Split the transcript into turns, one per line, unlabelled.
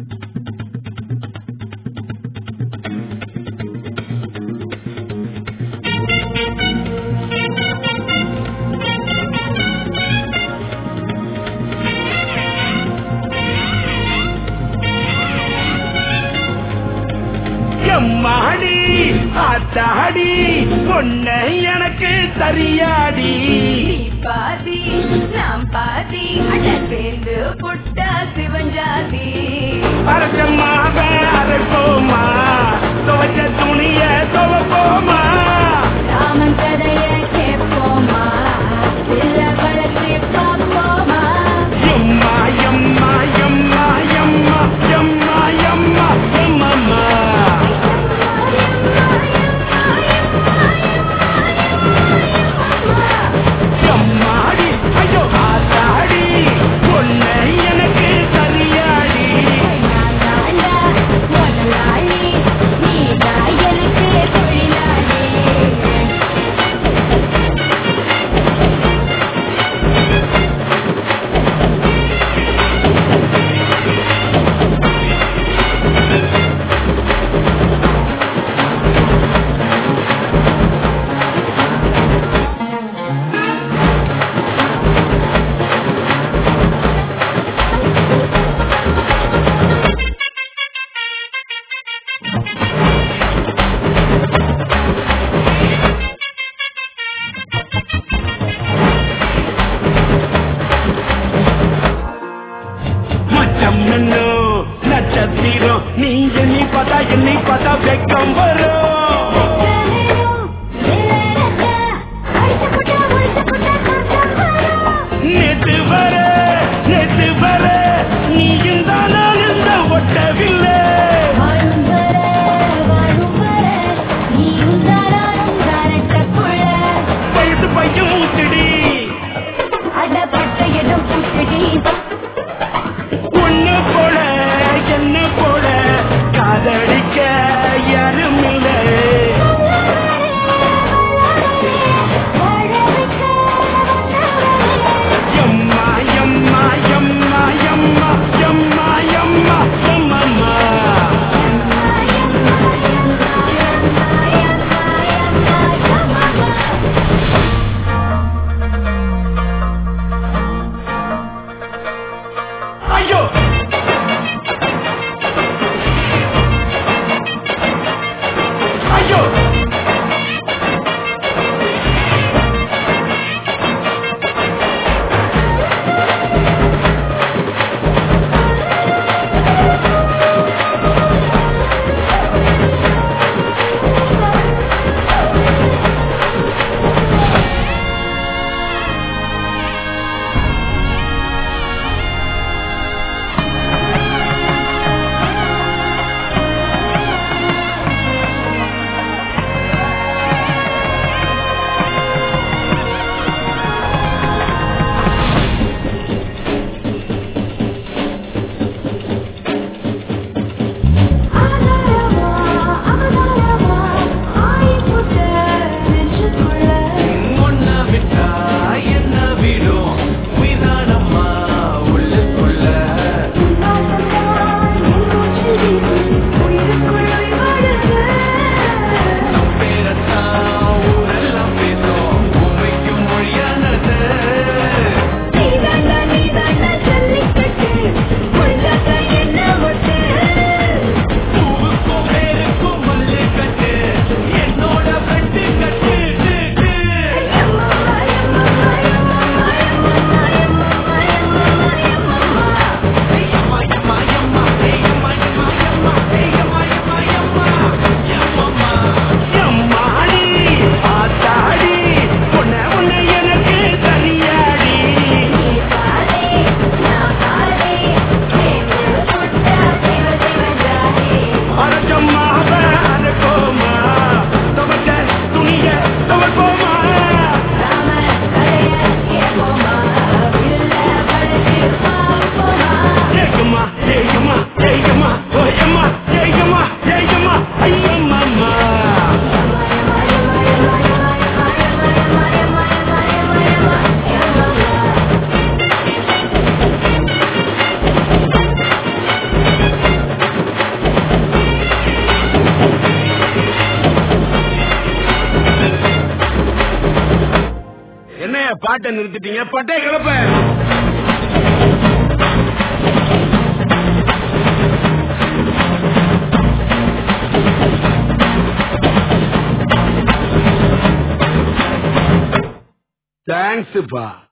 எம்மாடி ஆத்தாடி பொண்ண எனக்கு சரியாடி
நீ பாதி நாம் பாதி அட சேர்ந்து புட்டா சிவஞ்சாதி
அரசமாக அரைப்போமா துவைச்ச துணிய துவப்போமா
ராமன் கதைய கேட்போமா சில வழக்கு பார்ப்போமா
எம்மா எம்மா எம்மா எம்மா எம்மா எம்மா எம்மம்மா எம்மாடி ஐயோ ஆத்தாடி பொண்ண எனக்கு சரியாடி
நான் தாண்டா முதலாளி நீதான் எனக்கு தொழிலாளி
மச்சம் என்னோ நட்சத்திரம் நீ எண்ணி பார்த்தா எண்ணி பார்த்தா வெக்கம் வரும் நேத்து வர நேத்து வர நீ இந்த நாள் இந்த ஒட்டவில்லை வயசு பையன் மூச்சுடி ஒண்ணு போல என்ன போல காதலிக்க யாரும் இல்லை பாட்டை நிறுத்திட்டீங்க பட்டே கிளப்ப தேங்க்ஸ்ப்பா